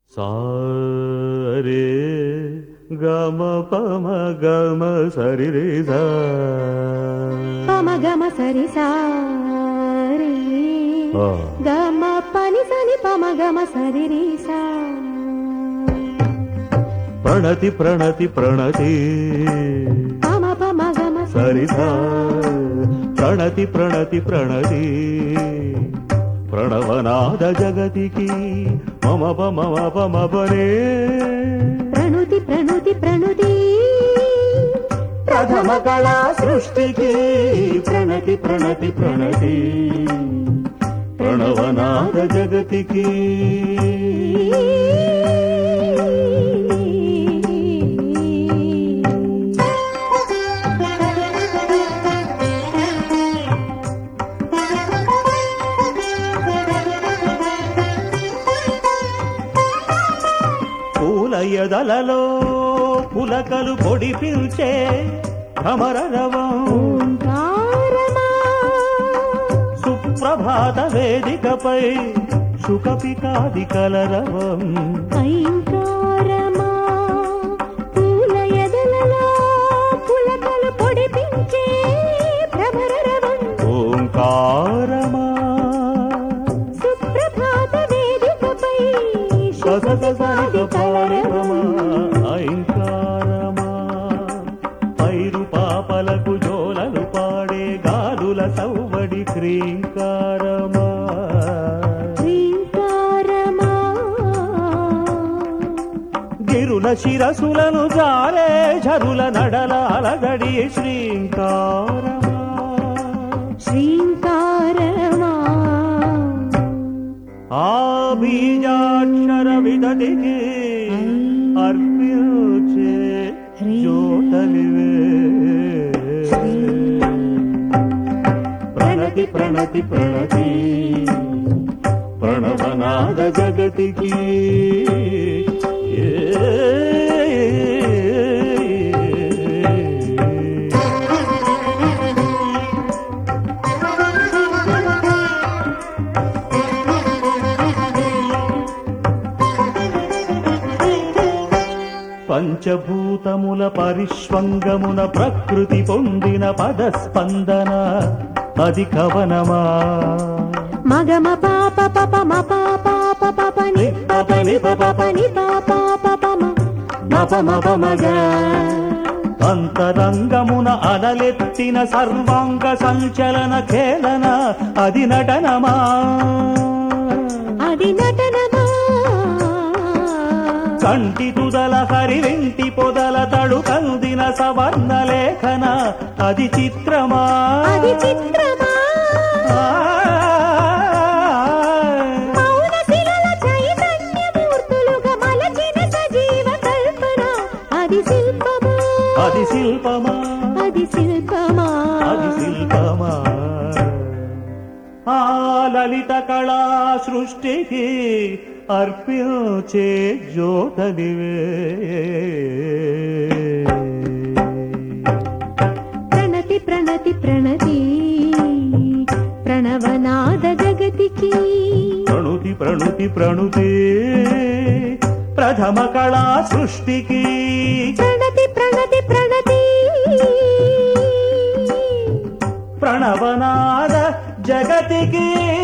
సారే గమ పమ గమ సరి రే సా. పమ గమ సరి సారి ఆ. గమ పని సని పమ గమ సరి రి సా ప్రణతి ప్రణతి ప్రణతి పమ పమ గమ సరిధా ప్రణతి ప్రణతి ప్రణతి ప్రణవనాద జగతికి మమ పమ పమ పనే ప్రణుతి ప్రణుతి ప్రణుతి ప్రథమ కళా సృష్టికి ప్రణతి ప్రణతి ప్రణతి ప్రణవనాద జగతికి పూల ఎదలలో పులకలు పొడి పిల్చే భ్రమరరవం ఓంకారమా సుప్రభాత వేదికపై సుఖపికాది కలరవం ఐంకారమా పూల ఎదలలో పులకలు పొడిపించే భ్రమరరవం ఓంకారమా సుప్రభాత వేదికపై ససససరిగ పారవమా ఐంకారమా పైరు పాపలకు జోలలు పాడే గాలుల సౌవడి క్రీంకారమా శ్రీంకారమా గిరుల శిరసులను జారే ఝరుల నడల అలగడి శ్రీంకారమా శ్రీంకారమా ఆ బీజాక్షర విదటికి అర్పించే జోటలివే ప్రణతి ప్రణతి ప్రణతి ప్రణవనాద జగతికి ఏ పంచభూతముల పరిష్వంగమున ప్రకృతి పొందిన పదస్పందన అది కవనమా మగమ పాప పప మ పాప పప ని పప ని పప ని పాప పప మ మప మప మగ అంతరంగమున అలలెత్తిన సర్వాంగ సంచలన ఖేళన అది నటనమా అది నటనమా కంటి తుదల హరివింటి పొదల తడు కందిన సవర్ణ లేఖన అది చిత్రమా అది చిత్రమా మౌన శిలల చైతన్యమూర్తులుగా మలచిన సజీవ కల్పన అది శిల్పమా అది శిల్పమా అది శిల్పమా అది శిల్పమా ఆ లలిత కళా సృష్టికి అర్పించే జ్యోతనివే ప్రణతి ప్రణతి ప్రణతి ప్రణవనాద జగతికి ప్రణుతి ప్రణుతి ప్రణుతి ప్రథమ కళా సృష్టికి ప్రణతి ప్రణతి ప్రణతి ప్రణవనాద జగతికి